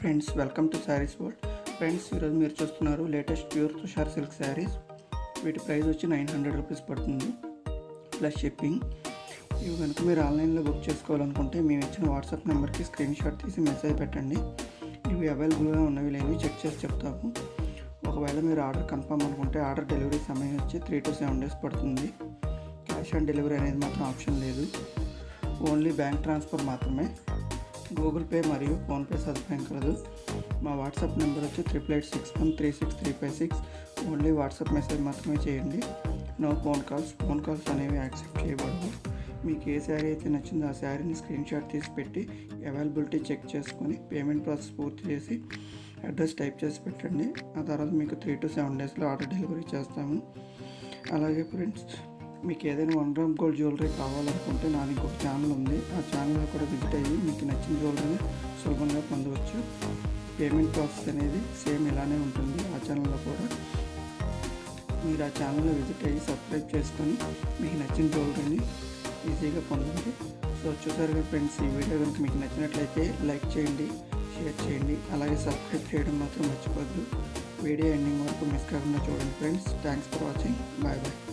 friends welcome to saris world friends ఈరోజు మీరు చూస్తున్నారు latest pure tussar silk saris వీటి ప్రైస్ వచ్చి నైన్ హండ్రెడ్ రూపీస్ పడుతుంది ప్లస్ షిప్పింగ్ ఇవి కనుక మీరు ఆన్లైన్లో బుక్ చేసుకోవాలనుకుంటే మేము ఇచ్చిన వాట్సాప్ నెంబర్కి స్క్రీన్ షాట్ తీసి మెసేజ్ పెట్టండి ఇవి అవైలబుల్గా ఉన్నవి లేని చెక్ చేసి చెప్తాము ఒకవేళ మీరు ఆర్డర్ కన్ఫర్మ్ అనుకుంటే ఆర్డర్ డెలివరీ సమయం వచ్చి త్రీ టు సెవెన్ డేస్ పడుతుంది క్యాష్ ఆన్ డెలివరీ అనేది మాత్రం ఆప్షన్ లేదు ఓన్లీ బ్యాంక్ ట్రాన్స్ఫర్ మాత్రమే గూగుల్ పే మరియు ఫోన్పే సదుపాయం కలదు మా వాట్సాప్ నెంబర్ వచ్చి triple eight six one three six three five six only WhatsApp message మాత్రమే చేయండి no phone calls phone calls అనేవి యాక్సెప్ట్ చేయబడవు మీకు ఏ శారీ అయితే నచ్చిందో ఆ శారీని స్క్రీన్ షాట్ తీసి పెట్టి అవైలబిలిటీ చెక్ చేసుకొని పేమెంట్ ప్రాసెస్ పూర్తి చేసి అడ్రస్ టైప్ చేసి పెట్టండి ఆ తర్వాత మీకు త్రీ టు సెవెన్ డేస్లో ఆర్డర్ డెలివరీ చేస్తాము అలాగే ఫ్రెండ్స్ మీకు ఏదైనా వన్ గ్రామ్ గోల్డ్ జ్యువెలరీ కావాలనుకుంటే నాది ఇంకొక ఛానల్ ఉంది ఆ ఛానల్లో కూడా విజిట్ అయ్యి మీకు నచ్చిన జ్యువెలరీని సులభంగా పొందవచ్చు పేమెంట్ ప్రాసెస్ అనేది సేమ్ ఇలానే ఉంటుంది ఆ ఛానల్లో కూడా మీరు ఆ ఛానల్లో విజిట్ అయ్యి సబ్స్క్రైబ్ చేసుకొని మీకు నచ్చిన జ్యువెలరీని ఈజీగా పొందండి సో చూసారుగా ఫ్రెండ్స్ ఈ వీడియో కనుక మీకు నచ్చినట్లయితే లైక్ చేయండి షేర్ చేయండి అలాగే సబ్స్క్రైబ్ చేయడం మాత్రం మర్చిపోద్దు వీడియో ఎండింగ్ వరకు మిస్ కాకుండా చూడండి friends thanks for watching bye bye